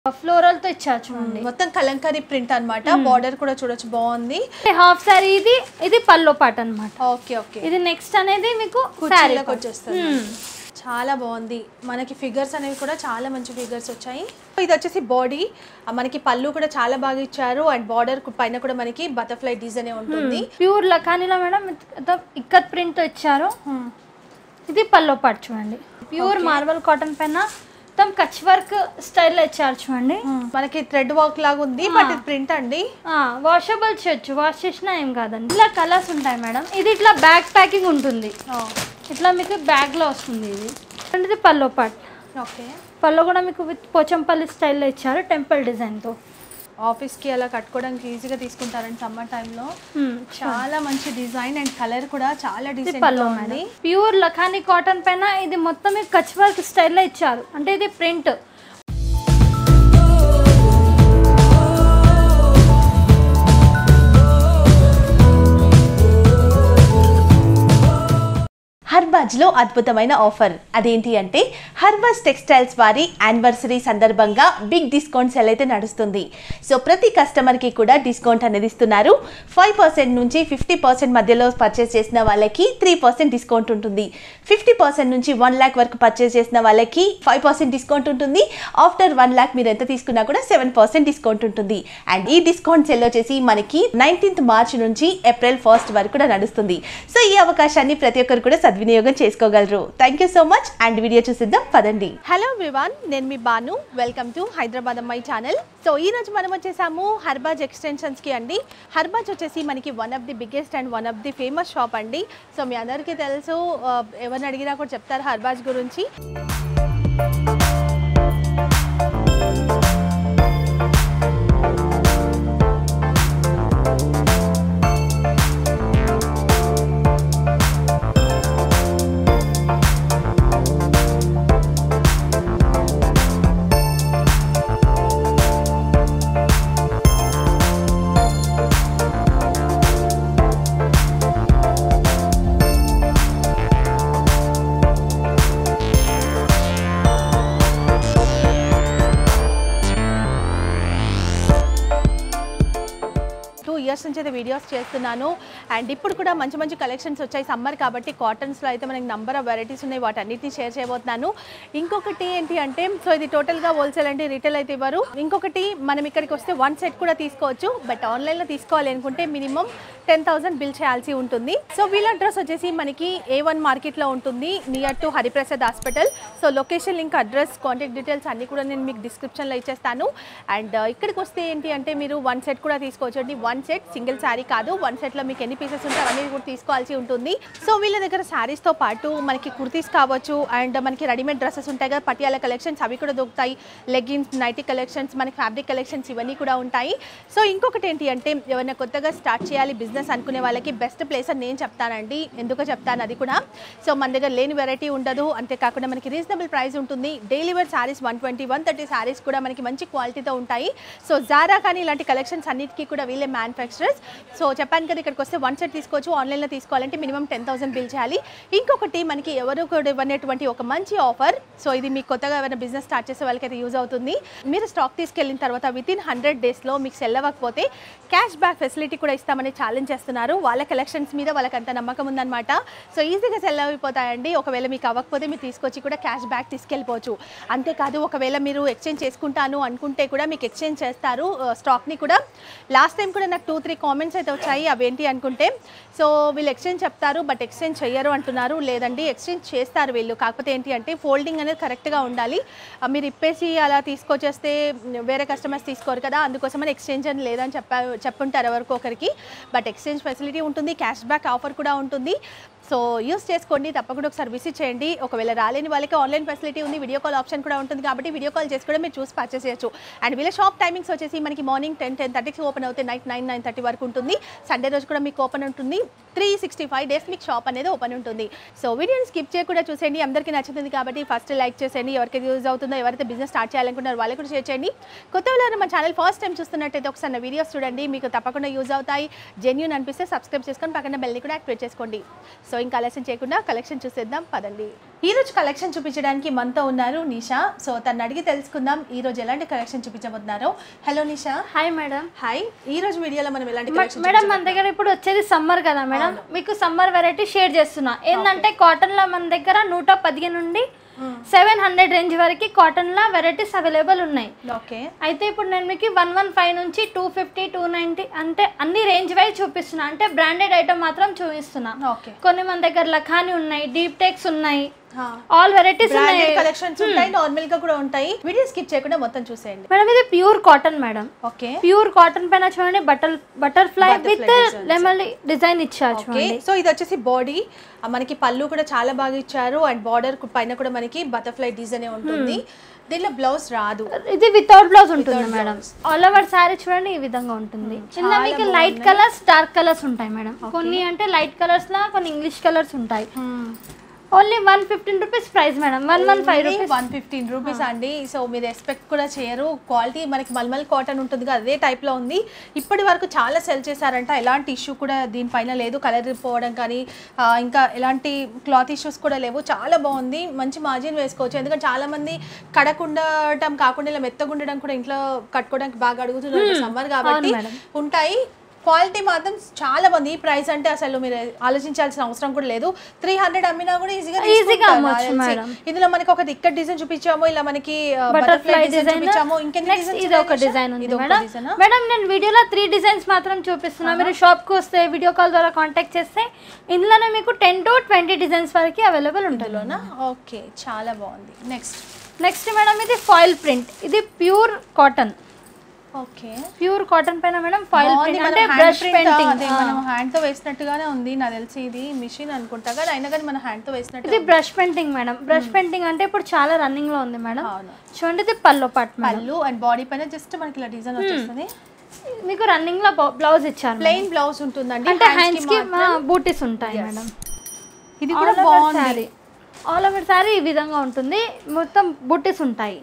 Floral తో ఇచ్చారు చూడండి మొత్తం కలంకారీ ప్రింట్ అన్నమాట బార్డర్ కూడా చూడొచ్చు బాగుంది హాఫ్ సారీ ఇది ఇది పల్లో పాట అన్నమాట ఓకే ఓకే ఇది నెక్స్ట్ అనేది మీకు శారీ కుర్చీలకు వచ్చేస్తుంది చాలా బాగుంది మనకి ఫిగర్స్ అనేవి కూడా చాలా మంచి ఫిగర్స్ వచ్చాయి ఇది వచ్చేసి బాడీ మనకి పళ్ళు కూడా చాలా బాగా ఇచ్చారు అండ్ బార్డర్ పైన కూడా మనకి బటర్ఫ్లై డిజైన్ ఉంటుంది ప్యూర్ లకానీలో మేడం మొత్తం ఇక్కత్ ప్రింట్ తో ఇచ్చారు ఇది పల్లో పాట చూడండి ప్యూర్ మార్బల్ కాటన్ పైన మొత్తం కచ్ వర్క్ స్టైల్లో ఇచ్చారు చూడండి మనకి థ్రెడ్ వర్క్ లాగా ఉంది బట్ ఇది ప్రింట్ అండి వాషబుల్ చేయొచ్చు వాష్ చేసినా ఏం కాదండి ఇలా కలర్స్ ఉంటాయి మేడం ఇది ఇట్లా బ్యాగ్ ప్యాకింగ్ ఉంటుంది ఇట్లా మీకు బ్యాగ్ లో వస్తుంది ఇది అండ్ ఇది పల్లో పాట్ ఓకే పల్లో కూడా మీకు విత్ పోచంపల్లి స్టైల్లో ఇచ్చారు టెంపుల్ డిజైన్ తో ఆఫీస్కి అలా కట్టుకోవడానికి ఈజీగా తీసుకుంటారండి సమ్మర్ టైంలో చాలా మంచి డిజైన్ అండ్ కలర్ కూడా చాలా ఇది డిజైన్ పల్లో ఉంది మేడం ప్యూర్ లఖానీ కాటన్ పైన ఇది మొత్తం మీకు కచ్ వర్క్ స్టైల్లో ఇచ్చారు అంటే ఇది ప్రింట్ హర్బాజ్లో అద్భుతమైన ఆఫర్ అదేంటి అంటే హర్బాజ్ టెక్స్టైల్స్ వారి యానివర్సరీ సందర్భంగా బిగ్ డిస్కౌంట్ సెల్ అయితే నడుస్తుంది సో ప్రతి కస్టమర్కి కూడా డిస్కౌంట్ అనేది ఇస్తున్నారు ఫైవ్ పర్సెంట్ నుంచి ఫిఫ్టీ పర్సెంట్ మధ్యలో పర్చేస్ చేసిన వాళ్ళకి త్రీ పర్సెంట్ డిస్కౌంట్ ఉంటుంది ఫిఫ్టీ పర్సెంట్ నుంచి వన్ ల్యాక్ వరకు పర్చేస్ చేసిన వాళ్ళకి ఫైవ్ పర్సెంట్ డిస్కౌంట్ ఉంటుంది ఆఫ్టర్ వన్ ల్యాక్ మీరు ఎంత తీసుకున్నా కూడా సెవెన్ పర్సెంట్ డిస్కౌంట్ ఉంటుంది అండ్ ఈ డిస్కౌంట్ సెల్ వచ్చేసి మనకి నైన్టీన్త్ మార్చ్ నుంచి ఏప్రిల్ ఫస్ట్ వరకు కూడా నడుస్తుంది సో ఈ అవకాశాన్ని ప్రతి ఒక్కరు కూడా సద్వినియోగం చేసుకోగలరు thank you so much and video చూసిద్దాం పదండి హలో వివాన్ నేను మీ బాను వెల్కమ్ టు హైదరాబాద్ అమ్మాయి ఛానల్ సో ఈ రోజు మనం వచ్చేసాము హర్బాజ్ ఎక్స్టెన్షన్స్ కి అండి హర్బాజ్ వచ్చేసి మనకి one of the biggest and one of the famous shop అండి సో మీ అందరికీ తెలుసు ఆ, ఎవరిని అడిగినా కూడా చెప్తారు హర్బాజ్ గురించి టూ ఇయర్స్ నుంచి అయితే వీడియోస్ చేస్తున్నాను అండ్ ఇప్పుడు కూడా మంచి మంచి కలెక్షన్స్ వచ్చాయి సమ్మర్ కాబట్టి కాటన్స్లో అయితే మనకి నంబర్ ఆఫ్ వెరైటీస్ ఉన్నాయి వాటన్నిటిని షేర్ చేయబోతున్నాను ఇంకొకటి ఏంటి అంటే సో ఇది టోటల్గా హోల్సేల్ అంటే రీటైల్ అయితే ఇవ్వరు ఇంకొకటి మనం ఇక్కడికి వస్తే వన్ సెట్ కూడా తీసుకోవచ్చు బట్ ఆన్లైన్లో తీసుకోవాలి అనుకుంటే మినిమం టెన్ థౌసండ్ బిల్ చేయాల్సి ఉంటుంది సో వీళ్ళ అడ్రస్ వచ్చేసి మనకి ఏ వన్ మార్కెట్లో ఉంటుంది near to Hariprasad hospital so location link address contact details అన్ని కూడా నేను మీకు డిస్క్రిప్షన్లో ఇచ్చేస్తాను అండ్ ఇక్కడికి వస్తే ఏంటి అంటే మీరు వన్ సెట్ కూడా తీసుకోవచ్చు అండి వన్ సెట్ సింగిల్ శారీ కాదు వన్ సెట్లో మీకు ఎన్ని పీసెస్ ఉంటే అవన్నీ కూడా తీసుకోవాల్సి ఉంటుంది సో వీళ్ళ దగ్గర శారీస్తో పాటు మనకి కుర్తీస్ కావచ్చు అండ్ మనకి రెడీమేడ్ డ్రెస్సెస్ ఉంటాయి కదా పటియాల కలెక్షన్స్ అవి కూడా దొరుకుతాయి లెగ్గిన్స్ నైటీ కలెక్షన్స్ మనకి ఫ్యాబ్రిక్ కలెక్షన్స్ ఇవన్నీ కూడా ఉంటాయి సో ఇంకొకటి ఏంటి అంటే ఎవరైనా కొత్తగా స్టార్ట్ చేయాలి బిజినెస్ అనుకునే వాళ్ళకి బెస్ట్ ప్లేస్ అని నేను చెప్తానండి ఎందుకో చెప్తాను అది కూడా సో మన దగ్గర లేని వెరైటీ ఉండదు అంతేకాకుండా మనకి రీజనబుల్ ప్రైస్ ఉంటుంది daily wear sarees one twenty one thirty sarees కూడా మనకి మంచి క్వాలిటీతో ఉంటాయి సో జారా కానీ ఇలాంటి కలెక్షన్స్ అన్నిటికీ కూడా వీళ్ళే మ్యానుఫ్యాక్చరర్స్ సో చెప్పాను కదా ఇక్కడికి వస్తే వన్ సెట్ తీసుకోవచ్చు ఆన్లైన్లో తీసుకోవాలంటే మినిమం టెన్ థౌసండ్ బిల్ చేయాలి ఇంకొకటి మనకి ఎవరు కూడా ఇవ్వనటువంటి ఒక మంచి ఆఫర్ సో ఇది మీకు కొత్తగా ఎవరైనా బిజినెస్ స్టార్ట్ చేసే వాళ్ళకైతే యూజ్ అవుతుంది మీరు స్టాక్ తీసుకెళ్ళిన తర్వాత విత్ ఇన్ హండ్రెడ్ డేస్లో మీకు సెల్ అవ్వకపోతే క్యాష్ బ్యాక్ ఫెసిలిటీ కూడా ఇస్తామని ఛాలెంజ్ చేస్తున్నారు వాళ్ళ కలెక్షన్స్ మీద వాళ్ళకి అంత నమ్మకం ఉందన్నమాట సో ఈజీగా సెల్ అయిపోతాయండి ఒకవేళ మీకు అవ్వకపోతే మీరు తీసుకొచ్చి కూడా క్యాష్ బ్యాక్ తీసుకెళ్ళిపోవచ్చు అంతేకాదు ఒకవేళ మీరు ఎక్స్చేంజ్ చేసుకుంటాను అనుకుంటే కూడా మీకు ఎక్స్చేంజ్ చేస్తారు ఆ, స్టాక్ని కూడా లాస్ట్ టైం కూడా నాకు టూ త్రీ కామెంట్స్ అయితే వచ్చాయి అవేంటి అనుకుంటే సో వీళ్ళు ఎక్స్చేంజ్ చెప్తారు బట్ ఎక్స్చేంజ్ చెయ్యరు అంటున్నారు లేదండి ఎక్స్చేంజ్ చేస్తారు వీళ్ళు కాకపోతే ఏంటి అంటే ఫోల్డింగ్ అనేది కరెక్ట్గా ఉండాలి ఆ, మీరు ఇప్పేసి అలా తీసుకొచ్చేస్తే వేరే కస్టమర్స్ తీసుకోరు కదా అందుకోసమని ఎక్స్చేంజ్ అని లేదని చెప్పా చెప్పుంటారు ఎవరికో ఒకరికి బట్ ఎక్స్చేంజ్ ఫెసిలిటీ ఉంటుంది క్యాష్ బ్యాక్ ఆఫర్ కూడా ఉంటుంది సో యూస్ చేసుకోండి తప్పకుండా ఒకసారి విజిట్ చేయండి ఒకవేళ రాలేని వాళ్ళకి ఆన్లైన్ ఫెసిలిటీ ఉంది వీడియో కాల్ ఆప్షన్ కూడా ఉంటుంది కాబట్టి వీడియో కాల్ చేసి కూడా మీరు చూసి పర్చేస్ చేయొచ్చు అండ్ వీళ్ళ షాప్ టైమింగ్స్ వచ్చేసి మనకి మార్నింగ్ టెన్ టెన్ థర్టీకి ఓపెన్ అవుతాయి నైట్ నైన్ నైన్ థర్టీ వరకు ఉంటుంది సండే రోజు కూడా మీకు ఓపెన్ ఉంటుంది త్రీ సిక్స్టీ ఫైవ్ డేస్ మీకు షాప్ అనేది ఓపెన్ ఉంటుంది సో వీడియోని స్కిప్ చేయకుండా చూసేయండి అందరికీ నచ్చుతుంది కాబట్టి ఫస్ట్ లైక్ చేసేయండి ఎవరికైతే యూజ్ అవుతుందో ఎవరైతే బిజినెస్ స్టార్ట్ చేయాలనుకుంటారో వాళ్ళకి కూడా షేర్ చేయండి కొత్త వాళ్ళు మన ఛానల్ ఫస్ట్ టైం చూస్తున్నట్టయితే ఒకసారి నా వీడియోస్ చూడండి మీకు తప్పకుండా యూజ్ అవుతాయి జెన్యూన్ అనిపిస్తే సబ్స్క్రైబ్ చేసుకొని పక్కన బెల్ని కూడా యాక్టివేట్ చేసుకోండి సో ఇంకా ఆలస్యం చేయకుండా కలెక్షన్ చూసేద్దాం పదండి ఈ రోజు కలెక్షన్ చూపించడానికి మనతో ఉన్నారు నిషా సో తను అడిగి తెలుసుకుందాం ఈ రోజు ఎలాంటి కలెక్షన్ చూపించబోతున్నారో hello Nisha hi madam hi ఈ రోజు వీడియోలో మనం ఎలాంటి మ- కలెక్షన్ మేడం మన దగ్గర ఇప్పుడు వచ్చేది సమ్మర్ కదా మేడం మీకు సమ్మర్ వెరైటీ షేర్ చేస్తున్నా ఏంటంటే కాటన్ లో మన దగ్గర నూట పదిహేను నుండి సెవెన్ హండ్రెడ్ రేంజ్ వరకు కాటన్ లో వెరైటీస్ అవైలబుల్ ఉన్నాయి ఓకే అయితే ఇప్పుడు నేను మీకు వన్ వన్ ఫైవ్ నుంచి టూ ఫిఫ్టీ టూ నైంటీ అంటే అన్ని రేంజ్ వైజ్ చూపిస్తున్నా అంటే బ్రాండెడ్ ఐటమ్ మాత్రం చూపిస్తున్నా ఓకే కొన్ని మన దగ్గర లఖాని ఉన్నాయి డీప్ టెక్స్ ఉన్నాయి ఆల్ వెరైటీస్ ఉన్నాయి బ్రాండెడ్ కలెక్షన్స్ ఉంటాయి నార్మల్ గా కూడా ఉంటాయి వీడియో స్కిప్ చేయకుండా మొత్తం చూసేయండి మేడం ఇది pure cotton madam okay pure cotton పైన చూడండి butter butterfly with lemon design ఇచ్చారు ఓకే చూడండి సో ఇది వచ్చేసి బాడీ మనకి పళ్ళు కూడా చాలా బాగా ఇచ్చారు అండ్ బార్డర్ పైన కూడా మనకి బటర్ఫ్లై డిజైన్ ఉంటుంది దీనిలో బ్లౌజ్ రాదు ఇది వితౌట్ బ్లౌజ్ ఉంటుంది మేడం ఆల్ ఓవర్ సారీ చూడండి ఈ విధంగా ఉంటుంది ఇందులో మీకు లైట్ కలర్స్ డార్క్ కలర్స్ ఉంటాయి మేడం కొన్ని అంటే లైట్ కలర్స్ లా కొన్ని ఇంగ్లీష్ కలర్స్ ఉంటాయి only one fifteen rupees price madam one one five rupees one fifteen rupees అండి సో మీరు ఎక్స్పెక్ట్ కూడా చేయరు క్వాలిటీ మనకి మల్మల్ కాటన్ ఉంటుంది కదా అదే type లో ఉంది ఇప్పటి వరకు చాలా సెల్ చేశారంట ఎలాంటి ఇష్యూ కూడా దీనిపైన లేదు కలర్ పోవడం కానీ ఆ, ఇంకా ఎలాంటి క్లాత్ ఇష్యూస్ కూడా లేవు చాలా బాగుంది మంచి మార్జిన్ వేసుకోవచ్చు ఎందుకంటే చాలా మంది కడకుండటం కాకుండా ఇలా మెత్తగా ఉండడం కూడా ఇంట్లో కట్టుకోవడానికి బాగా అడుగుతున్నారు సమ్మర్ కాబట్టి మేడం. ఉంటాయి క్వాలిటీ మాత్రం చాలా బాగుంది ఈ ప్రైస్ అంటే అసలు మీరు ఆలోచించాల్సిన అవసరం కూడా లేదు త్రీ హండ్రెడ్ అమ్మినా కూడా ఈజీగా Easy గా అమ్మొచ్చు మేడం. ఇందులో మనకి ఒకటి ఇక్కడ డిజైన్ చూపించాము ఇలా మనకి బటర్ఫ్లై బటర్ఫ్లై డిజైన్ డిజైన్ చూపించాము ఇంకెన్ని నెక్స్ట్ డిజైన్స్ ఇది ఒక డిజైన్ ఉంది ఇది ఒక మేడం డిజైన్ మేడం నేను వీడియోలో త్రీ డిజైన్స్ మాత్రం చూపిస్తున్నా మీరు షాప్ కి వస్తే వీడియో కాల్ ద్వారా కాంటాక్ట్ చేస్తే ఇందులోనే మీకు టెన్ టు ట్వంటీ డిజైన్స్ వరకు అవైలబుల్ ఉంటుంది ఓకే చాలా బాగుంది నెక్స్ట్ నెక్స్ట్ మేడం ఇది ఫాయిల్ ప్రింట్ ఇది pure cotton okay pure cotton పైన మేడం ఫాయిల్ బాగుంది ప్రింట్ మనం అంటే hand బ్రష్ print, అదే పెయింటింగ్ మనం హ్యాండ్ తో వేసినట్టుగానే ఉంది నాకు తెలిసి ఇది మిషన్ అనుకుంటా కానీ అయినా కానీ మనం హ్యాండ్ తో వేసినట్టు ఇది brush painting madam brush painting అంటే ఇప్పుడు చాలా రన్నింగ్ లో ఉంది మేడం అవును చూడండి ఇది పల్లో పాట్ మేడం పళ్ళు అండ్ బాడీ పైన జస్ట్ మనకి ఇలా డిజైన్ వచ్చేస్తుంది మీకు రన్నింగ్ లో బ్లౌజ్ ఇచ్చారు మేడం. ప్లెయిన్ బ్లౌజ్ ఉంటుందండి అంటే Hands హ్యాండ్స్ కి కి మాత్రం- బూటీస్ ఉంటాయి మేడం ఇది కూడా బాగుంది ఆల్ ఓవర్ సారీ ఈ విధంగా ఉంటుంది మొత్తం బుట్టీస్ ఉంటాయి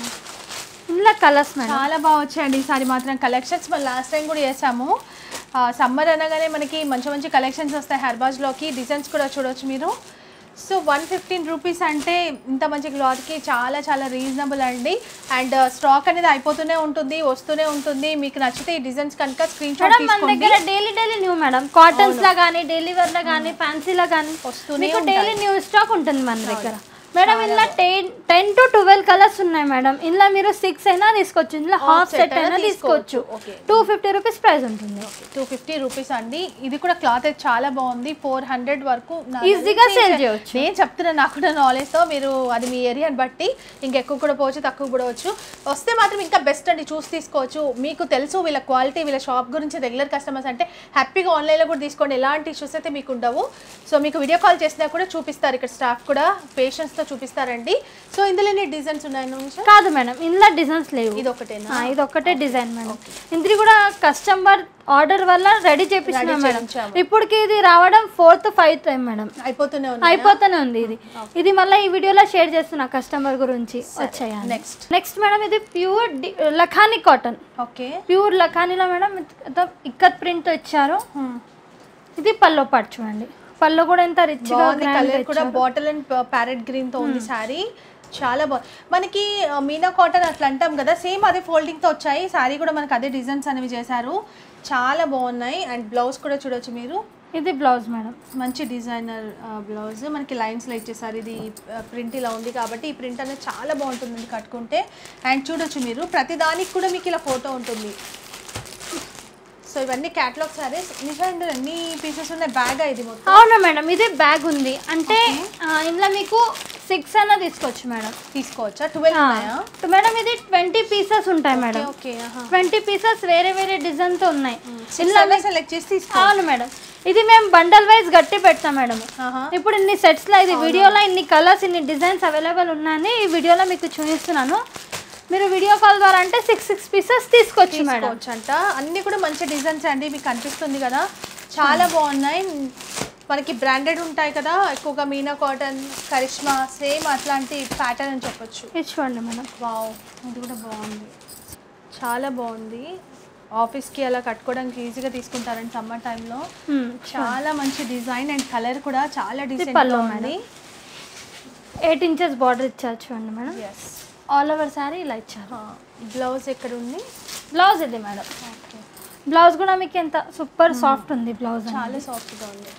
ఇందులో కలర్స్ మేడం చాలా బాగా వచ్చాయండి ఈసారి మాత్రం కలెక్షన్స్ మనం లాస్ట్ టైం కూడా చేసాము సమ్మర్ అనగానే మనకి మంచి మంచి కలెక్షన్స్ వస్తాయి హెర్బాజ్లోకి డిజైన్స్ కూడా చూడొచ్చు మీరు సో వన్ ఫిఫ్టీన్ రూపీస్ అంటే ఇంత మంచి క్లాత్కి చాలా చాలా రీజనబుల్ అండి అండ్ స్టాక్ అనేది అయిపోతూనే ఉంటుంది వస్తూనే ఉంటుంది మీకు నచ్చితే ఈ డిజైన్స్ కనుక స్క్రీన్ షాట్ మేడం మన తీసుకోండి దగ్గర daily daily new madam cottons లా కానీ డైలీ వేర్ లా కానీ ఫ్యాన్సీలా కానీ వస్తూనే మీకు డైలీ న్యూ స్టాక్ ఉంటుంది మన దగ్గర మేడం ఇందులో ten ten to twelve colours ఉన్నాయి మేడం ఇందులో మీరు సిక్స్ అయినా తీసుకోవచ్చు ఇందులో హాఫ్ set సెట్ అయినా అయినా తీసుకోవచ్చు okay two fifty rupees price ఉంటుంది టూ ఫిఫ్టీ రూపీస్ అండి ఇది కూడా క్లాత్ అయితే చాలా బాగుంది ఫోర్ హండ్రెడ్ వరకు నాకు ఈజీగా తెలిసి సేల్ చేయవచ్చు నేను చెప్తున్నాను నాకు కూడా నాలెడ్జ్తో మీరు అది మీ ఏరియాని బట్టి ఇంకెక్కువ కూడా పోవచ్చు తక్కువ కూడా వచ్చు వస్తే మాత్రం ఇంకా బెస్ట్ అండి చూసి తీసుకోవచ్చు మీకు తెలుసు వీళ్ళ క్వాలిటీ వీళ్ళ షాప్ గురించి రెగ్యులర్ కస్టమర్స్ అంటే హ్యాపీగా ఆన్లైన్లో కూడా తీసుకోండి ఎలాంటి ఇష్యూస్ అయితే మీకు ఉండవు సో మీకు వీడియో కాల్ చేసినా కూడా చూపిస్తారు ఇక్కడ స్టాఫ్ కూడా పేషెంట్స్తో చూపిస్తారండి సో ఇందులో ఎన్ని డిజైన్స్ ఉన్నాయి నిమిషం కాదు మేడం ఇందులో డిజైన్స్ లేవు ఇది ఒకటేనా ఆ, ఇది ఒక్కటే డిజైన్ మేడం ఇది కూడా కస్టమర్ ఆర్డర్ వల్ల రెడీ చేపిస్తున్నాం మేడం చేయించాము. ఇప్పటికి ఇది రావడం ఫోర్త్ ఫైవ్ టైం మేడం అయిపోతూనే ఉన్నాయి అయిపోతూనే ఉంది ఇది ఇది మళ్ళీ ఈ వీడియోలో షేర్ చేస్తున్నా కస్టమర్ గురించి వచ్చాయి నెక్స్ట్ నెక్స్ట్ మేడం ఇది pure Lakhani cotton okay pure లఖానీలో మేడం మొత్తం ఇక్కత్ ప్రింట్ ఇచ్చారు ఇది పల్లో పాటు చూడండి పల్లో కూడా ఎంత రిచ్ గా బాగుంది grand గా కలర్ కూడా ఇచ్చారు. బాటిల్ అండ్ ప్యారెట్ గ్రీన్ తో ఉంది శారీ చాలా బాగుంది మనకి ఆ, మీనా కాటన్ అట్లా అంటాం కదా సేమ్ అదే ఫోల్డింగ్ తో వచ్చాయి శారీ కూడా మనకి అదే డిజైన్స్ అనేవి చేశారు చాలా బాగున్నాయి అండ్ బ్లౌజ్ కూడా చూడొచ్చు మీరు ఇది బ్లౌజ్ మేడం మంచి డిజైనర్ బ్లౌజ్ మనకి లైన్స్లో ఇచ్చేసారు ఇది ప్రింట్ ఇలా ఉంది కాబట్టి ఈ ప్రింట్ అనేది చాలా బాగుంటుందండి కట్టుకుంటే అండ్ చూడొచ్చు మీరు ప్రతి దానికి కూడా మీకు ఇలా ఫోటో ఉంటుంది సో ఇవన్నీ క్యాటలాగ్ సారీస్ నిజంగా ఎన్ని పీసెస్ ఉన్నాయి బ్యాగ్ ఇది మొత్తం అవునా మేడం ఇది బ్యాగ్ ఉంది అంటే ఆ, ఇందులో మీకు సిక్స్ అయినా తీసుకోవచ్చు మేడం తీసుకోవచ్చా ట్వెల్వ్ ఉన్నాయా మేడం ఇది ట్వంటీ పీసెస్ ఉంటాయి మేడం ఓకే ట్వంటీ పీసెస్ వేరే వేరే డిజైన్ తో ఉన్నాయి ఇందులో సెలెక్ట్ చేసి తీసుకో అవును మేడం ఇది మేము బండల్ వైజ్ గట్టి పెడతాం మేడం ఆహా. ఇప్పుడు ఇన్ని సెట్స్ లో ఇది వీడియోలో ఇన్ని కలర్స్ ఇన్ని డిజైన్స్ అవైలబుల్ ఉన్నాయని ఈ వీడియోలో మీకు చూపిస్తున్నాను మీరు వీడియో కాల్ ద్వారా అంటే సిక్స్ సిక్స్ పీసెస్ తీసుకోవచ్చు మేడం తీసుకోవచ్చు అంట అన్ని కూడా మంచి డిజైన్స్ అండి మీకు కనిపిస్తుంది కదా చాలా బాగున్నాయి మనకి బ్రాండెడ్ ఉంటాయి కదా ఎక్కువగా మీనా కాటన్ ఉంటాయి కదా ఎక్కువగా మీనా కాటన్ కరిష్మా సేమ్ అట్లాంటి ప్యాటర్న్ అని చెప్పొచ్చు ఇది చూడండి మేడం వావ్ ఇది కూడా బాగుంది చాలా బాగుంది ఆఫీస్కి అలా కట్టుకోవడానికి ఈజీగా తీసుకుంటారండి సమ్మర్ టైంలో Hmm, చాలా మంచి డిజైన్ అండ్ కలర్ కూడా చాలా డిసెంట్ పళ్ళు ఉంది ఎయిట్ ఇంచెస్ బార్డర్ ఇచ్చారు చూడండి madam yes all over sari ఇలా ఇచ్చారు బ్లౌజ్ ఎక్కడ ఉంది బ్లౌజ్ ఇది మేడం బ్లౌజ్ కూడా మీకు ఎంత సూపర్ సాఫ్ట్ ఉంది బ్లౌజ్ చాలా సాఫ్ట్గా ఉంది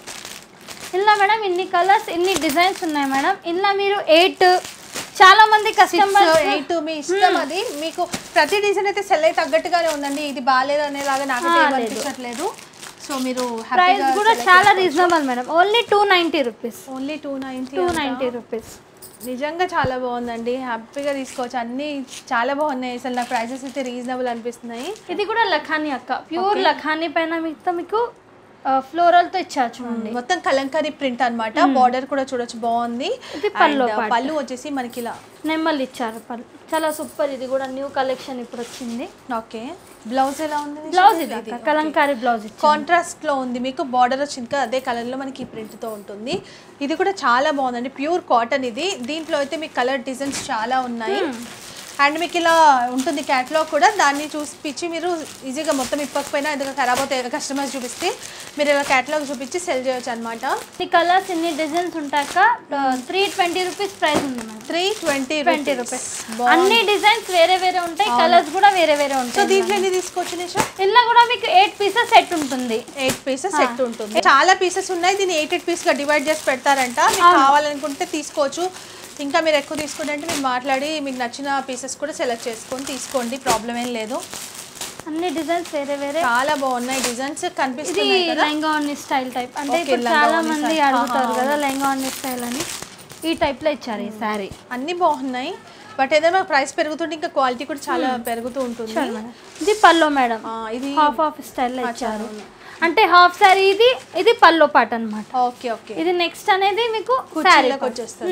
ఇలా మేడం ఇన్ని కలర్స్ ఇన్ని డిజైన్స్ ఉన్నాయి మేడం ఇలా మీరు ఎయిట్ చాలా మంది కస్టమర్స్ ఎయిట్ మీ ఇష్టం అది మీకు ప్రతి డిజైన్ అయితే సెల్ అయితే తగ్గట్టుగానే ఉందండి ఇది బాగాలేదు అనేలాగా నాకైతే ఆ, ఏం లేదు. అనిపించట్లేదు సో మీరు ప్రైస్ కూడా చాలా reasonable madam only two ninety rupees only two ninety two ninety rupees నిజంగా చాలా బాగుందండి హ్యాపీగా తీసుకోవచ్చు అన్నీ చాలా బాగున్నాయి అసలు నాకు ప్రైజెస్ అయితే రీజనబుల్ అనిపిస్తున్నాయి ఇది కూడా లఖానీ అక్క ప్యూర్ లఖానీ పైన మిగతా మీకు ఫ్లోరల్ తో ఇచ్చారు చూడండి మొత్తం కలంకారీ ప్రింట్ అన్నమాట బార్డర్ కూడా చూడొచ్చు బాగుంది ఇది పళ్ళు And, part. పళ్ళు వచ్చేసి మనకి ఇలా నెమ్మలు ఇచ్చారు పళ్ళు చాలా సూపర్ ఇది కూడా న్యూ కలెక్షన్ ఇప్పుడు వచ్చింది ఓకే బ్లౌజ్ ఎలా ఉంది బ్లౌజ్ ఇది అక్క కలంకారీ బ్లౌజ్ ఇచ్చారు కాంట్రాస్ట్ లో ఉంది మీకు బార్డర్ వచ్చింది కదా అదే కలర్ లో మనకి ఈ ప్రింట్ తో ఉంటుంది ఇది కూడా చాలా బాగుందండి ప్యూర్ కాటన్ ఇది దీంట్లో అయితే మీకు కలర్ డిజైన్స్ చాలా ఉన్నాయి అండ్ మీకు ఇలా ఉంటుంది క్యాట్లాగ్ కూడా దాన్ని చూపించి మీరు ఈజీగా మొత్తం ఇప్పకపోయినా ఎందుకంటే ఖరాబ్ అవుతాయి కస్టమర్స్ చూపిస్తే మీరు ఇలా క్యాట్లాగ్ చూపించి సెల్ చేయొచ్చు అనమాట ఈ కలర్స్ ఇన్ని డిజైన్స్ ఉంటాక త్రీ ట్వంటీ రూపీస్ ప్రైస్ ఉంది madam three twenty twenty rupees అన్ని డిజైన్స్ వేరే వేరే ఉంటాయి కలర్స్ కూడా వేరే వేరే సో ఉంటాయి దీంట్లో ఎన్ని తీసుకోవచ్చు నిషా ఇలా కూడా మీకు ఎయిట్ పీసెస్ సెట్ ఉంటుంది ఎయిట్ పీసెస్ సెట్ ఉంటుంది చాలా పీసెస్ ఉన్నాయి దీన్ని ఎయిట్ ఎయిట్ పీస్ గా డివైడ్ చేసి పెడతారంట మీకు కావాలనుకుంటే తీసుకోవచ్చు ఇంకా మీరు ఎక్కువ తీసుకుంటే అంటే మీరు మాట్లాడి మీకు నచ్చిన పీసెస్ కూడా సెలెక్ట్ చేసుకొని తీసుకోండి ప్రాబ్లం ఏం లేదు అన్ని డిజైన్స్ వేరే వేరే చాలా బాగున్నాయి డిజైన్స్ ఇది కనిపిస్తున్నాయి కదా లెంగా ఓన్ని స్టైల్ టైప్ అంటే Okay, ఇప్పుడు లంగా చాలా ఓణి మంది style. అడుగుతారు ఆహా, కదా లెంగా ఓన్ని స్టైల్ అని ఈ టైప్ లో ఇచ్చారు ఈ శారీ అన్ని బాగున్నాయి బట్ ఏదైనా ప్రైస్ పెరుగుతుంటే ఇంకా క్వాలిటీ కూడా చాలా పెరుగుతూ ఉంటుంది ఇది పల్లో మేడం ఆ, ఇది హాఫ్ హాఫ్ స్టైల్ లో ఇచ్చారు అంటే హాఫ్ శారీ ఇది ఇది పల్లో పాట అన్నమాట ఓకే ఓకే ఇది నెక్స్ట్ అనేది మీకు శారీ కుర్చీలకు వచ్చేస్తుంది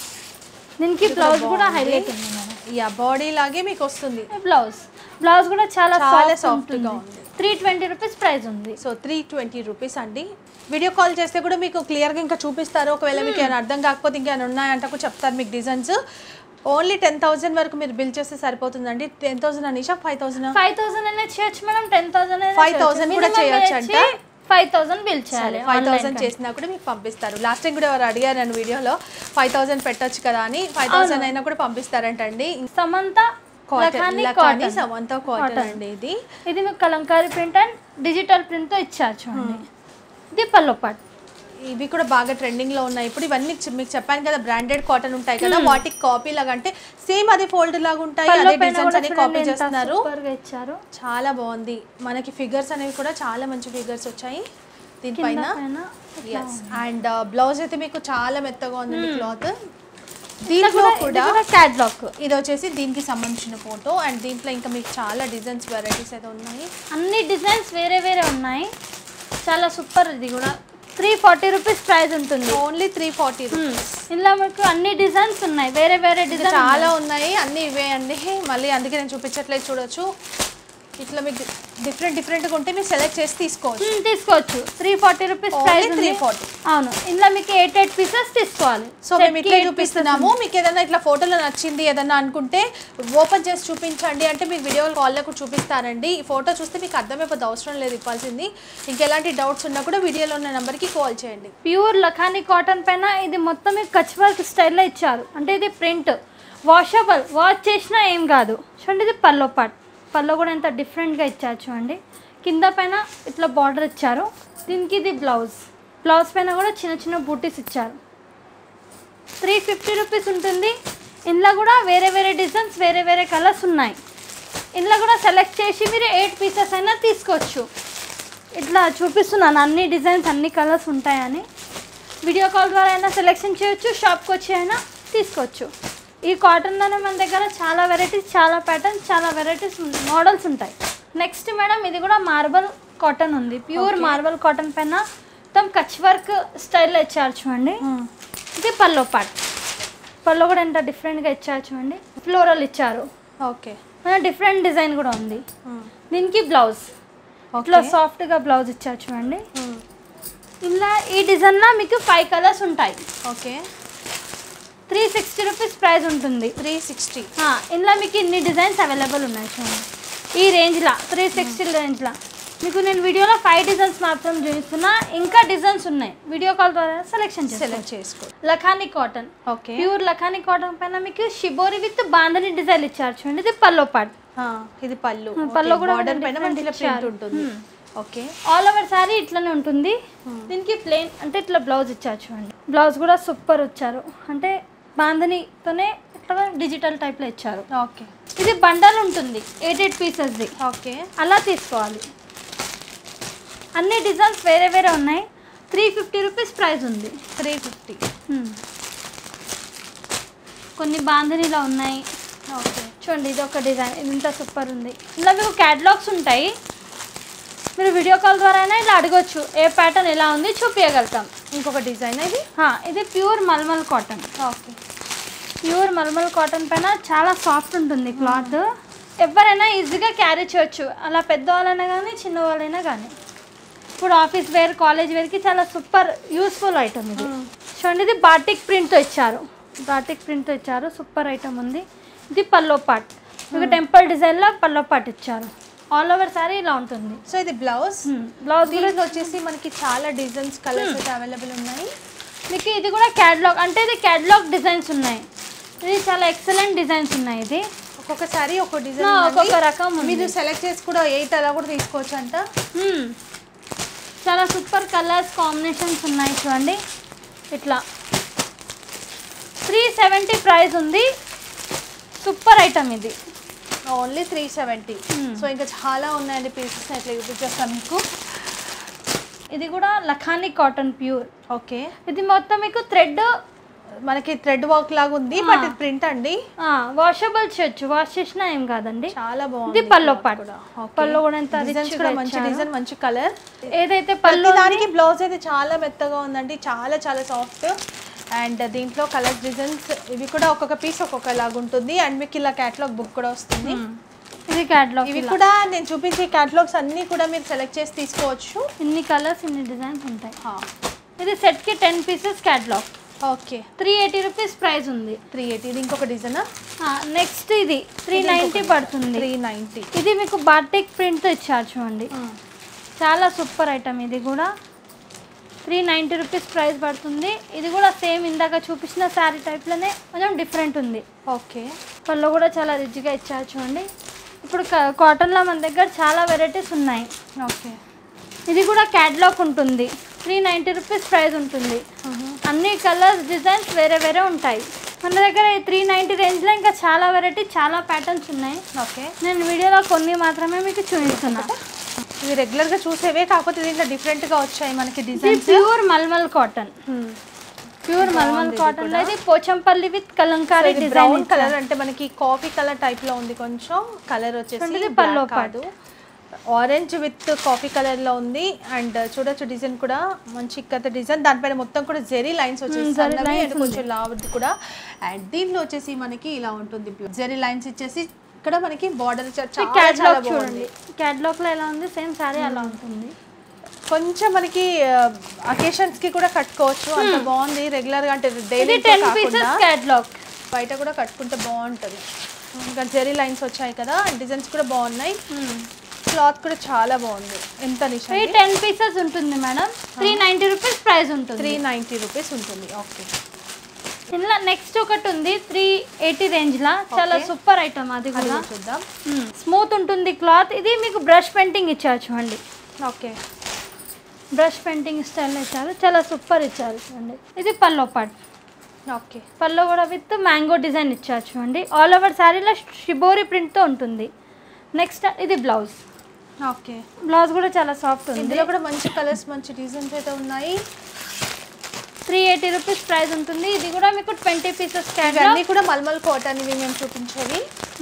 దీనికి బ్లౌజ్ కూడా హైలైట్ ఉంది మేడం యా బాడీ లాగే మీకు వస్తుంది బ్లౌజ్ బ్లౌజ్ కూడా చాలా చాలా సాఫ్ట్ soft గా ఉంటుంది ఉంది. త్రీ ట్వంటీ రూపీస్ ప్రైస్ ఉంది సో త్రీ ట్వంటీ రూపీస్ అండి వీడియో కాల్ చేస్తే కూడా మీకు క్లియర్గా ఇంకా చూపిస్తారు ఒకవేళ మీకు ఏమైనా అర్థం కాకపోతే ఇంకేమైనా ఉన్నాయంటే కూడా చెప్తారు మీకు డిజైన్స్ ఓన్లీ టెన్ థౌసండ్ వరకు మీరు బిల్ చేస్తే సరిపోతుందండి ten thousand Anisha five thousand five thousand అనేది చేయొచ్చు మేడం టెన్ థౌసండ్ 5,000 కూడా చేయొచ్చు అంట? ఫైవ్ థౌసండ్ బిల్ చేయాలి ఫైవ్ థౌసండ్ చేసినా కూడా మీకు పంపిస్తారు లాస్ట్ టైం కూడా ఎవరు అడిగారు నన్ను వీడియోలో ఫైవ్ థౌసండ్ పెట్టొచ్చు కదా అని ఫైవ్ థౌసండ్ అయినా కూడా పంపిస్తారంటండి Samantha cotton Lakhani Lakhani cotton Samantha cotton అండి ఇది ఇది మీకు Kalamkari print and digital print తో ఇచ్చారు చూడండి ఇది పల్లో పాట్ ఇవి కూడా బాగా ట్రెండింగ్ లో ఉన్నాయి ఇప్పుడు ఇవన్నీ చి- మీకు చెప్పాను కదా బ్రాండెడ్ కాటన్ ఉంటాయి కదా వాటికి కాపీ లాగా అంటే సేమ్ అదే ఫోల్డ్ లాగా ఉంటాయి పల్లో అదే పైన డిజైన్స్ కూడా అని చూడండి కాపీ ఎంత చేస్తున్నారు సూపర్ గా ఇచ్చారు చాలా బాగుంది మనకి ఫిగర్స్ అనేవి కూడా చాలా మంచి ఫిగర్స్ వచ్చాయి దీనిపైన పైన ఎస్ అండ్ బ్లౌజ్ అయితే మీకు చాలా మెత్తగా ఉందండి క్లాత్ దీంట్లో కూడా క్యాట్లాగ్ ఇది వచ్చేసి దీనికి సంబంధించిన ఫోటో అండ్ దీంట్లో ఇంకా మీకు చాలా డిజైన్స్ వెరైటీస్ అయితే ఉన్నాయి అన్ని డిజైన్స్ వేరే వేరే ఉన్నాయి చాలా సూపర్ ఇది కూడా త్రీ ఫార్టీ రూపీస్ ప్రైస్ ఉంటుంది ఓన్లీ త్రీ ఫార్టీ ఇలా మీకు అన్ని డిజైన్స్ ఉన్నాయి వేరే వేరే డిజైన్ చాలా ఉన్నాయి అన్ని ఇవే అండి మళ్ళీ అందుకే నేను చూపించట్లేదు చూడొచ్చు ఇట్లా మీకు డిఫరెంట్ డిఫరెంట్గా ఉంటే మీరు సెలెక్ట్ చేసి తీసుకోవచ్చు తీసుకోవచ్చు త్రీ ఫార్టీ రూపీస్ Only ప్రైస్ 340. అవును ఇందులో మీకు ఎయిట్ ఎయిట్ పీసెస్ తీసుకోవాలి సో మేము ఇట్లా చూపిస్తున్నాము మీకు ఏదైనా ఇట్లా ఫోటోలో నచ్చింది ఏదన్నా అనుకుంటే ఓపెన్ చేసి చూపించండి అంటే మీకు వీడియో కాల్లో కూడా చూపిస్తారండి ఈ ఫోటో చూస్తే మీకు అర్థమైపోతే అవసరం లేదు ఇవ్వాల్సింది ఇంకెలాంటి డౌట్స్ ఉన్నా కూడా వీడియోలో ఉన్న నెంబర్కి కాల్ చేయండి ప్యూర్ లఖానీ కాటన్ పైన ఇది మొత్తం మీకు కచ్ వర్క్ స్టైల్లో ఇచ్చారు అంటే ఇది ప్రింట్ వాషబుల్ వాష్ చేసినా ఏం కాదు చూడండి ఇది పల్లో పాట్ పల్లో కూడా ఎంత డిఫరెంట్గా ఇచ్చారు చూడండి కింద పైన ఇట్లా బార్డర్ ఇచ్చారు దీనికి ఇది బ్లౌజ్ బ్లౌజ్ పైన కూడా చిన్న చిన్న బూటీస్ ఇచ్చారు త్రీ ఫిఫ్టీ రూపీస్ ఉంటుంది ఇందులో కూడా వేరే వేరే డిజైన్స్ వేరే వేరే కలర్స్ ఉన్నాయి ఇందులో కూడా సెలెక్ట్ చేసి మీరు ఎయిట్ పీసెస్ అయినా తీసుకోవచ్చు ఇట్లా చూపిస్తున్నాను అన్ని డిజైన్స్ అన్ని కలర్స్ ఉంటాయని వీడియో కాల్ ద్వారా అయినా సెలెక్షన్ చేయొచ్చు షాప్కి వచ్చి అయినా తీసుకోవచ్చు ఈ కాటన్లోనే మన దగ్గర చాలా వెరైటీస్ చాలా ప్యాటర్న్స్ చాలా వెరైటీస్ మోడల్స్ ఉంటాయి నెక్స్ట్ మేడం ఇది కూడా మార్బల్ కాటన్ ఉంది ప్యూర్ మార్బల్ కాటన్ పైన మొత్తం కచ్ వర్క్ స్టైల్లో ఇచ్చారు చూడండి ఇది పల్లో పాట్ పల్లో కూడా ఎంత డిఫరెంట్గా ఇచ్చారు చూడండి ఫ్లోరల్ ఇచ్చారు ఓకే డిఫరెంట్ డిజైన్ కూడా ఉంది దీనికి బ్లౌజ్ ఇట్లా సాఫ్ట్గా బ్లౌజ్ ఇచ్చారు చూడండి ఇలా ఈ డిజైన్లో మీకు ఫైవ్ కలర్స్ ఉంటాయి okay three sixty rupees price ఉంటుంది త్రీ సిక్స్టీ ఆ, ఇందులో మీకు ఇన్ని డిజైన్స్ అవైలబుల్ ఉన్నాయి చూడండి ఈ రేంజ్లో త్రీ సిక్స్టీ రేంజ్లో మీకు నేను వీడియోలో ఫైవ్ డిజైన్స్ మాత్రం చూపిస్తున్నా ఇంకా డిజైన్స్ ఉన్నాయి వీడియో కాల్ ద్వారా సెలెక్షన్ సెలెక్ట్ చేసుకో Lakhani cotton okay pure Lakhani cotton పైన మీకు షిబోరి విత్ బాందని డిజైన్ ఇచ్చారు చూడండి ఇది పల్లో పాట్ ఇది పళ్ళు పళ్ళు కూడా బార్డర్ మనకి పైన different మంచిగా ప్రింట్ ఇచ్చారు. ఉంటుంది Hmm. Okay all over sari ఇట్లానే ఉంటుంది దీనికి ప్లెయిన్ అంటే ఇట్లా బ్లౌజ్ ఇచ్చారు చూడండి బ్లౌజ్ కూడా సూపర్ వచ్చారు అంటే బాందనీతోనే ఇట్లా డిజిటల్ టైప్లో ఇచ్చారు ఓకే ఇది బండల్ ఉంటుంది ఎయిట్ ఎయిట్ పీసెస్ది ఓకే అలా తీసుకోవాలి అన్ని డిజైన్స్ వేరే వేరే ఉన్నాయి త్రీ ఫిఫ్టీ రూపీస్ ప్రైస్ ఉంది త్రీ ఫిఫ్టీ Hmm. కొన్ని బాంధనీలో ఉన్నాయి ఓకే చూడండి ఇది ఒక డిజైన్ ఇది ఇంత సూపర్ ఉంది ఇలా మీకు క్యాటలాగ్స్ ఉంటాయి మీరు వీడియో కాల్ ద్వారా అయినా ఇలా అడగొచ్చు ఏ ప్యాటర్న్ ఎలా ఉంది చూపించగలుగుతాం ఇంకొక డిజైన్ ఇది హా, ఇది pure mulmul cotton okay pure mulmul cotton పైన చాలా సాఫ్ట్ ఉంటుంది క్లాత్ ఎవరైనా ఈజీగా క్యారీ చేయొచ్చు అలా పెద్దవాళ్ళైనా కానీ చిన్నవాళ్ళైనా కానీ ఇప్పుడు ఆఫీస్ వేర్ కాలేజ్ వేర్కి చాలా సూపర్ యూస్ఫుల్ ఐటమ్ ఇది చూడండి ఇది బాటిక్ ప్రింట్తో ఇచ్చారు బాటిక్ ప్రింట్తో ఇచ్చారు సూపర్ ఐటమ్ ఉంది ఇది పల్లో పాట్ మీకు టెంపుల్ డిజైన్లో పల్లో పాట్ ఇచ్చారు ఆల్ ఓవర్ సారీ ఇలా ఉంటుంది సో ఇది బ్లౌజ్ బ్లౌజ్ కూడా దీంట్లో వచ్చేసి మనకి చాలా డిజైన్స్ కలర్స్ అయితే అవైలబుల్ ఉన్నాయి మీకు ఇది కూడా క్యాటలాగ్ అంటే ఇది క్యాటలాగ్ డిజైన్స్ ఉన్నాయి ఇది చాలా ఎక్సలెంట్ డిజైన్స్ ఉన్నాయి ఇది ఒక్కొక్కసారి ఒక్కొక్క ఆ, డిజైన్ ఒక్కొక్క రకం ఉంది. మీరు సెలెక్ట్ చేసి కూడా ఎయిట్ అలా కూడా తీసుకోవచ్చు అంట మ్మ్. చాలా సూపర్ కలర్స్ కాంబినేషన్స్ ఉన్నాయి చూడండి ఇట్లా త్రీ సెవెంటీ ప్రైస్ ఉంది సూపర్ ఐటమ్ ఇది only three seventy Hmm. So ఇంకా చాలా ఉన్నాయండి పీసెస్ ఎట్లా చూపించేస్తాను మీకు ఇది కూడా లఖానీ కాటన్ ప్యూర్ ఓకే ఇది మొత్తం మీకు థ్రెడ్ మనకి థ్రెడ్ వర్క్ లాగా ఉంది బట్ ఇది ప్రింట్ అండి వాషబుల్ చేయొచ్చు వాష్ చేసినా ఏం కాదండి చాలా ఇది బాగుంది పల్లో cloth పాట్ కూడా. Okay. పల్లో కూడా ఎంత Designs రిచ్ కూడా మంచి డిజైన్ మంచి కలర్ ఏదైతే ప్రతి పళ్ళు దానికి బ్లౌజ్ అయితే చాలా మెత్తగా ఉందండి చాలా చాలా సాఫ్ట్ అండ్ దీంట్లో కలర్ డిజైన్స్ ఇవి కూడా ఒక్కొక్క పీస్ ఒక్కొక్క లాగా ఉంటుంది అండ్ మీకు ఇలా క్యాటలాగ్ బుక్ కూడా వస్తుంది ఇది క్యాటలాగ్ ఇవి కూడా నేను చూపించే క్యాటలాగ్స్ అన్ని కూడా మీరు సెలెక్ట్ చేసి తీసుకోవచ్చు ఇన్ని కలర్స్ ఇన్ని డిజైన్స్ ఉంటాయి ఇది సెట్కి ten pieces catalogue okay three eighty rupees price ఉంది త్రీ ఎయిటీ ఇది ఇంకొక డిజైన్ నెక్స్ట్ ఇది త్రీ నైంటీ పడుతుంది త్రీ నైంటీ ఇది మీకు బాటిక్ ప్రింట్తో ఇచ్చారు చూడండి చాలా సూపర్ ఐటమ్ ఇది కూడా త్రీ నైంటీ రూపీస్ ప్రైస్ పడుతుంది ఇది కూడా సేమ్ ఇందాక చూపించిన శారీ టైప్లోనే కొంచెం డిఫరెంట్ ఉంది ఓకే పళ్ళు కూడా చాలా రిచ్గా ఇచ్చారు చూడండి ఇప్పుడు క- కాటన్లో మన దగ్గర చాలా వెరైటీస్ ఉన్నాయి ఓకే ఇది కూడా క్యాట్లాగ్ ఉంటుంది త్రీ నైంటీ రూపీస్ ప్రైస్ ఉంటుంది అన్ని కలర్స్ డిజైన్స్ వేరే వేరే ఉంటాయి మన దగ్గర ఈ త్రీ నైంటీ రేంజ్లో ఇంకా చాలా వెరైటీ చాలా ప్యాటర్న్స్ ఉన్నాయి ఓకే నేను వీడియోలో కొన్ని మాత్రమే మీకు చూపిస్తున్నా ఇవి రెగ్యులర్గా చూసేవే కాకపోతే దీంట్లో డిఫరెంట్గా వచ్చాయి మనకి ఇది designs pure mulmul cotton pure mulmul cotton లో ఇది Pochampally with kalamkari design brown colour అంటే మనకి కాఫీ కలర్ టైప్ లో ఉంది కొంచెం కలర్ వచ్చేసి చూడండి, black పల్లో కాదు ఆరెంజ్ విత్ కాఫీ కలర్ లో ఉంది అండ్ చూడొచ్చు డిజైన్ కూడా మంచి కథ డిజైన్ దానిపైన మొత్తం కూడా జెరీ లైన్స్ వచ్చేసి Hmm, zeri సన్నవి lines and కొంచెం లావుది కూడా అండ్ దీంట్లో వచ్చేసి మనకి ఇలా ఉంటుంది జెరీ లైన్స్ ఇచ్చేసి ఇక్కడ మనకి బార్డర్ చాలా చాలా క్యాట్లాగ్ బాగుంది చూడండి క్యాట్లాగ్ లో ఎలా ఉంది సేమ్ సారీ అలా ఉంటుంది కొంచెం మనకి అకేషన్స్ కి కూడా కట్టుకోవచ్చు అంత బాగుంది రెగ్యులర్ గా అంటే ఇది డైలీ టెన్ పీసెస్ క్యాట్లాగ్ బయట కూడా కట్టుకుంటే బాగుంటుంది ఇంకా జెరీ లైన్స్ వచ్చాయి కదా డిజైన్స్ కూడా బాగున్నాయి క్లాత్ కూడా చాలా బాగుంది ఎంత నిషా ఇది టెన్ పీసెస్ ఉంటుంది madam three ninety rupees price ఉంటుంది త్రీ నైంటీ రూపీస్ ఉంటుంది ఓకే ఇందులో నెక్స్ట్ ఒకటి ఉంది త్రీ ఎయిటీ రేంజ్ లా చాలా Okay. సూపర్ ఐటమ్ అది అది కూడా కూడా చూద్దాం స్మూత్ ఉంటుంది క్లాత్ ఇది మీకు బ్రష్ పెయింటింగ్ ఇచ్చారు చూడండి ఓకే బ్రష్ పెయింటింగ్ స్టైల్ ఇచ్చారు చాలా సూపర్ ఇచ్చారు చూడండి ఇది పల్లో పాట్ ఓకే పల్లో కూడా విత్ మ్యాంగో డిజైన్ ఇచ్చారు చూడండి ఆల్ ఓవర్ శారీలో షిబోరి ప్రింట్తో ఉంటుంది నెక్స్ట్ ఇది బ్లౌజ్ ఓకే బ్లౌజ్ కూడా చాలా సాఫ్ట్ ఉంది ఇందులో కూడా మంచి కలర్స్ మంచి డిజైన్స్ అయితే ఉన్నాయి త్రీ ఎయిటీ రూపీస్ ప్రైస్ ఉంటుంది ఇది కూడా మీకు ట్వంటీ పీసెస్ ఇవన్నీ కూడా మల్మల్ కాటన్ ఇవి మేము చూపించేవి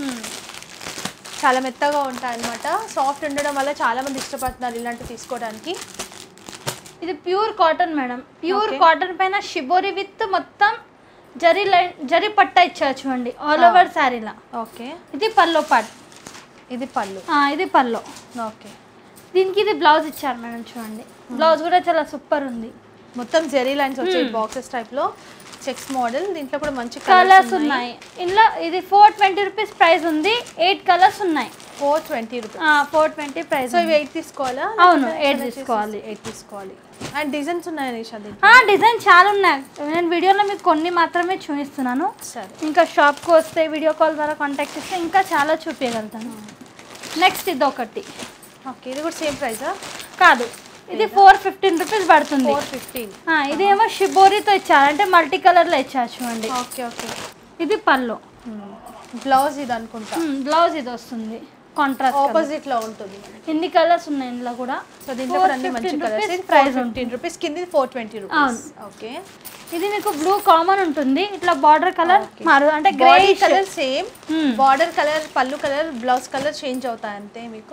చాలా మెత్తగా ఉంటాయి అన్నమాట సాఫ్ట్ ఉండడం వల్ల చాలా మంది ఇష్టపడుతున్నారు ఇలాంటివి తీసుకోవడానికి ఇది pure cotton madam pure Okay. Cotton పైన షిబోరి విత్ మొత్తం జరీ లైన్ జరీ పట్ట ఇచ్చారు చూడండి ఆల్ ఓవర్ శారీలా ఓకే ఇది పల్లో పాట్ ఇది పళ్ళు ఇది పల్లో ఓకే దీనికి ఇది బ్లౌజ్ ఇచ్చారు మేడం చూడండి బ్లౌజ్ కూడా చాలా సూపర్ ఉంది మొత్తం జెరీ లైన్స్ వచ్చాయి బాక్సెస్ టైప్ లో చెక్స్ మోడల్ దీంట్లో కూడా మంచి కలర్స్ ఉన్నాయి ఇందులో ఇది ఫోర్ ట్వంటీ రూపీస్ ప్రైస్ ఉంది ఎయిట్ కలర్స్ ఉన్నాయి four twenty rupees four twenty price so ఇవి ఎయిట్ తీసుకోవాలా అవును, eight తీసుకోవాలి. ఎయిట్ తీసుకోవాలి అండ్ డిజైన్స్ ఉన్నాయి నిషా దీంట్లో డిజైన్ చాలా ఉన్నాయి నేను వీడియోలో మీకు కొన్ని మాత్రమే చూపిస్తున్నాను సరే ఇంకా షాప్కి వస్తే వీడియో కాల్ ద్వారా కాంటాక్ట్ చేస్తే ఇంకా చాలా చూపించగలుగుతాను నెక్స్ట్ ఇది ఒకటి ఓకే ఇది కూడా సేమ్ ప్రైసా కాదు ఇది ఫోర్ ఫిఫ్టీన్ రూపీస్ పడుతుంది ఫోర్ ఫిఫ్టీన్ ఆ, ఇదేమో షిబోరితో ఇచ్చారు అంటే మల్టీ కలర్లో ఇచ్చారు చూడండి ఓకే ఓకే ఇది పళ్ళు బ్లౌజ్ ఇది అనుకుంటా బ్లౌజ్ ఇది వస్తుంది కాంట్రాస్ట్ ఆపోజిట్ లో ఉంటుంది ఎన్ని కలర్స్ ఉన్నాయి ఇందులో కూడా సో దీంట్లో కూడా అన్ని మంచి కలర్స్ ఇది ప్రైస్ ప్రైస్ ఫిఫ్టీన్ రూపీస్ కింద ఫోర్ ట్వంటీ రూపీస్ ఓకే ఇది మీకు బ్లూ కామన్ ఉంటుంది ఇట్లా బార్డర్ కలర్ మారు అంటే body grey colour same Hmm. Border colour pallu colour blouse colour change అవుతాయి అంతే మీకు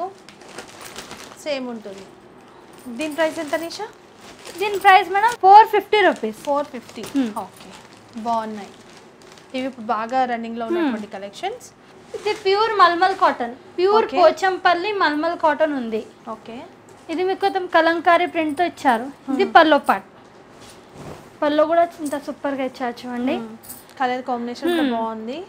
సేమ్ ఉంటుంది దీని ప్రైస్ ఎంత నిషా దీని price madam four fifty rupees four fifty Hmm. Okay బాగున్నాయి ఇవి ఇప్పుడు బాగా రన్నింగ్ లో ఉన్నటువంటి కలెక్షన్స్ ఇది pure mulmul cotton pure Okay. Pochampally mulmul cotton ఉంది ఓకే ఇది మీకు కొంచెం కలంకారీ ప్రింట్తో ఇచ్చారు ఇది పల్లో పాట్ పల్లో కూడా ఇంత సూపర్గా ఇచ్చారు చూడండి కలర్ కాంబినేషన్ కూడా బాగుంది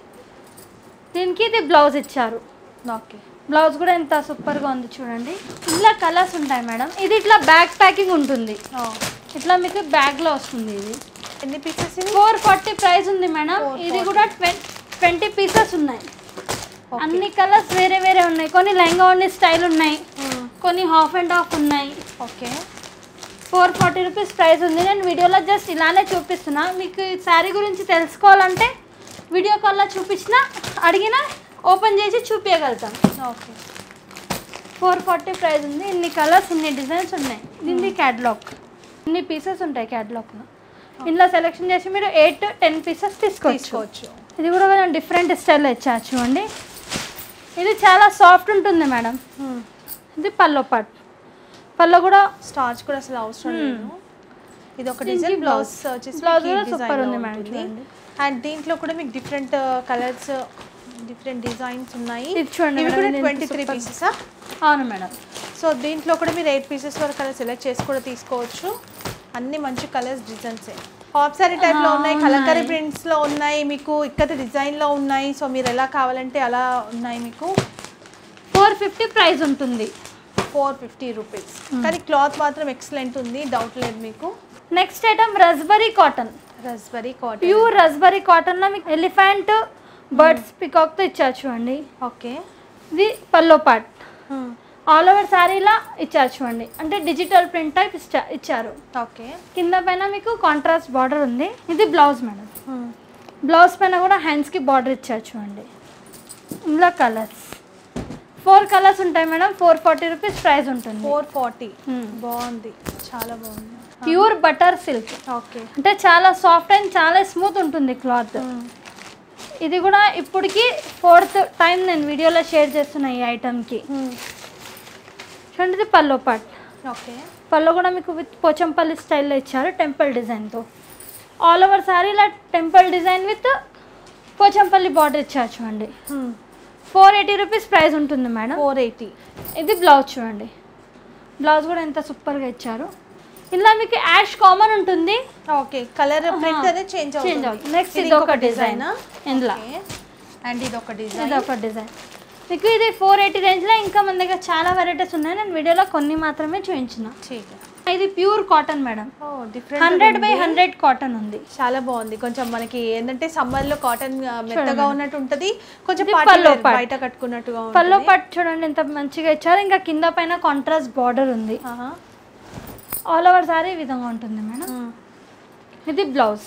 దీనికి ఇది బ్లౌజ్ ఇచ్చారు ఓకే బ్లౌజ్ కూడా ఎంత సూపర్గా ఉంది చూడండి ఇలా కలర్స్ ఉంటాయి మేడం ఇది ఇట్లా బ్యాగ్ ప్యాకింగ్ ఉంటుంది ఇట్లా మీకు బ్యాగ్లో వస్తుంది ఇది ఎన్ని పీసెస్ ఇది ఫోర్ ఫార్టీ ప్రైస్ ఉంది మేడం 440. ఇది కూడా ట్వంటీ పీసెస్ ఉన్నాయి Okay. అన్ని కలర్స్ వేరే వేరే ఉన్నాయి కొన్ని లెహంగా ఉండి స్టైల్ ఉన్నాయి కొన్ని హాఫ్ అండ్ హాఫ్ ఉన్నాయి okay four forty rupees price ఉంది నేను వీడియోలో జస్ట్ ఇలానే చూపిస్తున్నా మీకు ఈ శారీ గురించి తెలుసుకోవాలంటే వీడియో కాల్లో చూపించిన అడిగినా ఓపెన్ చేసి చూపించగలుగుతాం ఓకే ఫోర్ ఫార్టీ ప్రైస్ ఉంది ఇన్ని కలర్స్ ఇన్ని డిజైన్స్ ఉన్నాయి దీన్ని క్యాటలాగ్ ఇన్ని పీసెస్ ఉంటాయి క్యాటలాగ్లో ఇందులో సెలెక్షన్ చేసి మీరు ఎయిట్ టెన్ పీసెస్ తీసుకోవచ్చు తీసుకోవచ్చు ఇది కూడా కొంచెం డిఫరెంట్ స్టైల్లో ఇచ్చారు చూడండి ఇది చాలా సాఫ్ట్ ఉంటుంది మేడం ఇది పల్లో పాట్ పల్లో కూడా స్టార్చ్ కూడా అసలు అవసరం లేదు ఇది ఒక దీనికి డిజైన్ బ్లౌజ్ blouse. వచ్చేసి Blouse కూడా super ఉంది మేడం చూడండి. అండ్ దీంట్లో కూడా మీకు డిఫరెంట్ కలర్స్ డిఫరెంట్ డిజైన్స్ ఉన్నాయి ఇది చూడండి ఇవి మేడం, కూడా ఇది ట్వంటీ ఎంత త్రీ super- పీసెసా అవును మేడం సో దీంట్లో కూడా మీరు ఎయిట్ పీసెస్ వరకు అలా సెలెక్ట్ చేసి కూడా తీసుకోవచ్చు అన్ని మంచి కలర్స్ డిజైన్సే హాఫ్ సారీ టైప్ లో ఉన్నాయి కలంకరీ ప్రింట్స్ లో ఉన్నాయి మీకు ఇక్కత డిజైన్ లో ఉన్నాయి సో మీరు ఎలా కావాలంటే అలా ఉన్నాయి మీకు ఫోర్ ఫిఫ్టీ ప్రైస్ ఉంటుంది ఫోర్ ఫిఫ్టీ రూపీస్ కానీ క్లాత్ మాత్రం ఎక్సలెంట్ ఉంది డౌట్ లేదు మీకు next item raspberry cotton raspberry cotton pure raspberry కాటన్లో మీకు ఎలిఫెంట్ బర్డ్స్ పికాక్తో ఇచ్చారు చూడండి ఓకే ఇది పల్లో పాట్ ఆల్ ఓవర్ శారీలా ఇచ్చారు చూడండి అంటే డిజిటల్ ప్రింట్ టైప్ ఇచ్చా ఇచ్చారు ఓకే కింద పైన మీకు కాంట్రాస్ట్ బార్డర్ ఉంది ఇది బ్లౌజ్ మేడం బ్లౌజ్ పైన కూడా హ్యాండ్స్కి బార్డర్ ఇచ్చారు చూడండి ఇందులో కలర్స్ ఫోర్ కలర్స్ ఉంటాయి madam four forty rupees price ఉంటుంది ఫోర్ ఫార్టీ Hmm. బాగుంది చాలా బాగుంది ప్యూర్ బటర్ సిల్క్ ఓకే అంటే చాలా సాఫ్ట్ అండ్ చాలా స్మూత్ ఉంటుంది క్లాత్ ఇది కూడా ఇప్పటికి ఫోర్త్ టైం నేను వీడియోలో షేర్ చేస్తున్నా ఈ ఐటమ్కి చూడండి ఇది పల్లో పాట్ ఓకే పళ్ళు కూడా మీకు విత్ పోచంపల్లి స్టైల్లో ఇచ్చారు టెంపుల్ డిజైన్తో ఆల్ ఓవర్ సారీ ఇలా temple design with Pochampally border ఇచ్చారు చూడండి ఫోర్ ఎయిటీ రూపీస్ ప్రైస్ ఉంటుంది మేడం ఫోర్ ఎయిటీ ఇది బ్లౌజ్ చూడండి బ్లౌజ్ కూడా ఎంత సూపర్గా ఇచ్చారు ఇలా మీకు యాష్ కామన్ ఉంటుంది ఓకే కలర్ ప్రింట్ అనేది చేంజ్ చేంజ్ అవుతుంది అవుతుంది నెక్స్ట్ ఇది ఒక డిజైన్ ఇందులో అండ్ ఇది ఒక ఇది డిజైన్ ఒక డిజైన్ మీకు ఇది ఫోర్ ఎయిటీ రేంజ్లో ఇంకా మన దగ్గర చాలా వెరైటీస్ ఉన్నాయి నేను వీడియోలో కొన్ని మాత్రమే చూపించిన ఇది ప్యూర్ కాటన్ మేడం ఓ different hundred by hundred cotton ఉంది చాలా బాగుంది కొంచెం మనకి ఏంటంటే సమ్మర్ లో కాటన్ మెత్తగా ఉన్నట్టు ఉంటది కొంచెం ఇది party పల్లో wear part. బయట కట్టుకున్నట్టుగా పల్లో ఉంటుంది పట్టు చూడండి ఎంత మంచిగా ఇచ్చారు ఇంకా కింద పైన కాంట్రాస్ట్ బార్డర్ ఉంది ఆహా. ఆల్ ఓవర్ సారీ ఈ విధంగా ఉంటుంది మేడం మ్మ్. ఇది బ్లౌజ్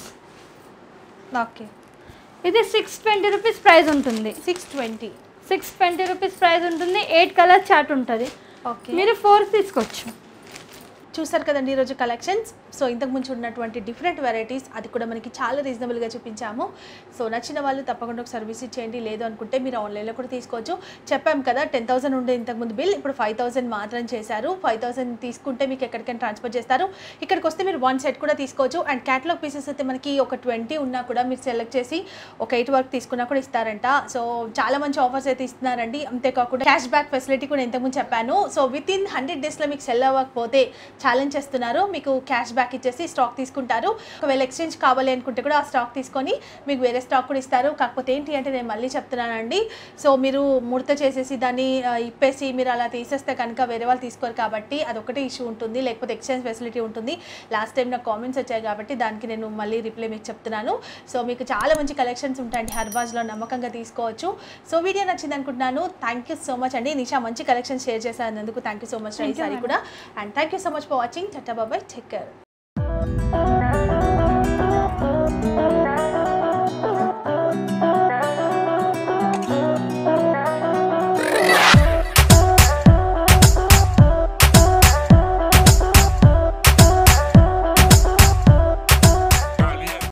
ఓకే ఇది సిక్స్ ట్వంటీ రూపీస్ ప్రైస్ ఉంటుంది six twenty six twenty rupees price ఉంటుంది ఎయిట్ కలర్ చార్ట్ ఉంటుంది ఓకే మీరు ఫోర్ తీసుకోవచ్చు చూసారు కదండి ఈరోజు కలెక్షన్స్ సో ఇంతకు ముందు ఉన్నటువంటి డిఫరెంట్ వెరైటీస్ అది కూడా మనకి చాలా రీజనబుల్గా చూపించాము సో నచ్చిన వాళ్ళు తప్పకుండా ఒకసారి విజిట్ చేయండి లేదు అనుకుంటే మీరు ఆన్లైన్లో కూడా తీసుకోవచ్చు చెప్పాం కదా టెన్ థౌసండ్ ఉండే ఇంతకుముందు బిల్ ఇప్పుడు ఫైవ్ థౌసండ్ మాత్రం చేశారు ఫైవ్ థౌసండ్ తీసుకుంటే మీకు ఎక్కడికైనా ట్రాన్స్ఫర్ చేస్తారు ఇక్కడికి వస్తే మీరు వన్ సెట్ కూడా తీసుకోవచ్చు అండ్ క్యాటలాగ్ పీసెస్ అయితే మనకి ఒక ట్వంటీ ఉన్నా కూడా మీరు సెలెక్ట్ చేసి ఒక ఎయిట్ వరకు తీసుకున్నా కూడా ఇస్తారంట సో చాలా మంచి ఆఫర్స్ అయితే ఇస్తున్నారండి అంతేకాకుండా క్యాష్ బ్యాక్ ఫెసిలిటీ కూడా ఇంతకుముందు చెప్పాను సో విత్ ఇన్ హండ్రెడ్ డేస్లో మీకు సెల్ అవ్వకపోతే ఛాలెంజ్ చేస్తున్నారు మీకు క్యాష్ బ్యాక్ ఇచ్చేసి స్టాక్ తీసుకుంటారు ఒకవేళ ఎక్స్చేంజ్ కావాలి అనుకుంటే కూడా ఆ స్టాక్ తీసుకొని మీకు వేరే స్టాక్ కూడా ఇస్తారు కాకపోతే ఏంటి అంటే నేను మళ్ళీ చెప్తున్నానండి సో మీరు ముడత చేసేసి దాన్ని ఆ, ఇప్పేసి మీరు అలా తీసేస్తే కనుక వేరే వాళ్ళు తీసుకోరు కాబట్టి అదొకటే ఇష్యూ ఉంటుంది లేకపోతే ఎక్స్చేంజ్ ఫెసిలిటీ ఉంటుంది లాస్ట్ టైం నాకు కామెంట్స్ వచ్చాయి కాబట్టి దానికి నేను మళ్ళీ రిప్లై మీకు చెప్తున్నాను సో మీకు చాలా మంచి కలెక్షన్స్ ఉంటాయండి హర్బాజ్లో నమ్మకంగా తీసుకోవచ్చు సో వీడియో నచ్చింది అనుకుంటున్నాను థ్యాంక్ యూ సో మచ్ అండి నిషా మంచి కలెక్షన్ షేర్ చేశానందుకు thank you so much Thank you, sorry madam. కూడా and thank you so much for watching చట్టా బాబాయ్ టేక్ కేర్